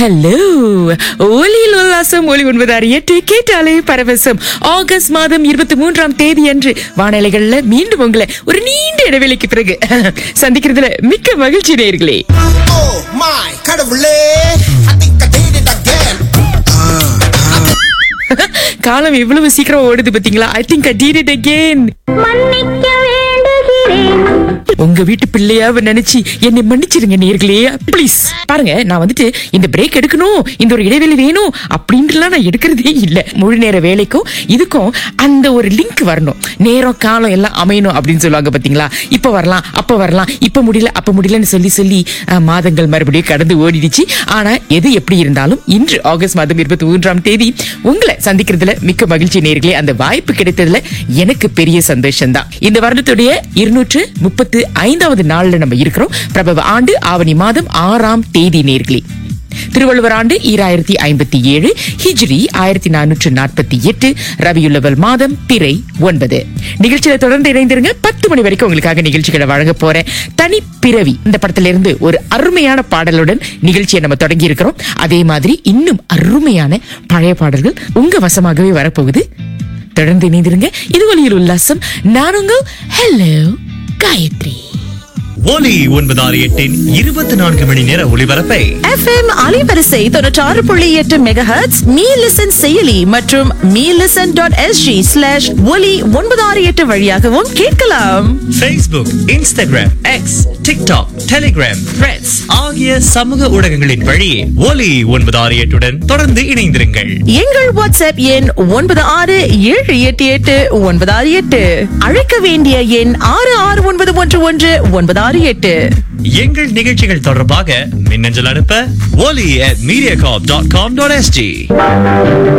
hello ஒலியில் உல்லாசம் ஒலி ஒன்பதாறு எட்டு கேட்டாலே பரவசம் ஆகஸ்ட் மாதம் இருபத்தி மூன்றாம் தேதி அன்று வானிலைகள்ல மீண்டும் உங்களை ஒரு நீண்ட இடைவெளிக்கு பிறகு சந்திக்கிறதுல மிக்க மகிழ்ச்சி நேயர்களே Oh my கடவுளே I think I did it again காலம் எவ்வளவு சீக்கிரம் ஓடுது பாத்தீங்களா I think I did it again மன்னிக்க வேண்டுகிறேன் உங்க வீட்டு பிள்ளையாவ நினைச்சு என்னை மன்னிச்சிருங்க நேர்களே ப்ளீஸ் பாருங்க நான் வந்துட்டு இந்த பிரேக் எடுக்கணும் இந்த ஒரு இடைவெளி வேணும் அப்படின்ட்டுலாம் நான் எடுக்கிறதே இல்ல முழு நேர வேலைக்கும் இதுக்கும் அந்த ஒரு லிங்க் வரணும் நேரம் காலம் எல்லாம் அமையணும் அப்படின்னு சொல்லுவாங்க பாத்தீங்களா இப்ப வரலாம் அப்ப வரலாம் இப்ப முடியல அப்ப முடியலன்னு சொல்லி சொல்லி அஹ், மாதங்கள் மறுபடியும் கடந்து ஓடிடுச்சு ஆனா எது எப்படி இருந்தாலும் இன்று ஆகஸ்ட் மாதம் இருபத்தி மூன்றாம் தேதி உங்களை சந்திக்கிறதுல மிக்க மகிழ்ச்சி நேர்களே அந்த வாய்ப்பு கிடைத்ததுல எனக்கு பெரிய சந்தோஷம் தான் இந்த வருடத்துடைய இருநூற்று முப்பத்து ஐந்தாவது நாள்ல நம்ம இருக்கிறோம் பிரபவ ஆண்டு ஆவணி மாதம் ஆறாம் தேதி நேர்களே திருவள்ளுவர் ஆண்டு ஈராயிரத்தி ஐம்பத்தி ஏழு ஹிஜ்ரி ஆயிரத்தி நானூற்று நாற்பத்தி எட்டு ரவியுள்ளவல் மாதம் பிறை ஒன்பது நிகழ்ச்சியில தொடர்ந்து இணைந்திருங்க பத்து மணி வரைக்கும் உங்களுக்காக நிகழ்ச்சிகளை வழங்க போறேன் தனி பிறவி இந்த படத்துல இருந்து ஒரு அருமையான பாடலுடன் நிகழ்ச்சியை நம்ம தொடங்கி இருக்கிறோம் அதே மாதிரி இன்னும் அருமையான பழைய பாடல்கள் உங்க வசமாகவே வரப்போகுது தொடர்ந்து இணைந்திருங்க இது ஒலியில் உல்லாசம் நான் உங்கள் ஹலோ காயத்ரி ஒலி ஒன்பதாறு எட்டின் இருபத்தி நான்கு மணி நேர ஒளிபரப்பை எஃப்எம் அலைவரிசை தொண்ணூற்றாறு புள்ளி எட்டு மெகாஹெட்ஸ் மீ லிசன் செயலி மற்றும் me listen dot SG slash ஒலி ஒன்பது ஆறு எட்டு வழியாகவும் கேட்கலாம் Facebook, Instagram, X, TikTok, Telegram, Threads ஆகிய சமூக ஊடகங்களின் வழி ஒலி ஒன்பதாறு எட்டுடன் தொடர்ந்து இணைந்திருங்கள் எங்கள் வாட்ஸ்அப் எண் ஒன்பது ஆறு ஏழு எட்டு எட்டு ஒன்பது ஆறு எட்டு அழைக்க வேண்டிய எண் ஆறு ஆறு ஒன்பது ஒன்று ஒன்று ஒன்பது ஆறு எட்டு எங்கள் நிகழ்ச்சிகள் தொடர்பாக மின்னஞ்சல் அனுப்ப ஒலி at mediacorp.com.sg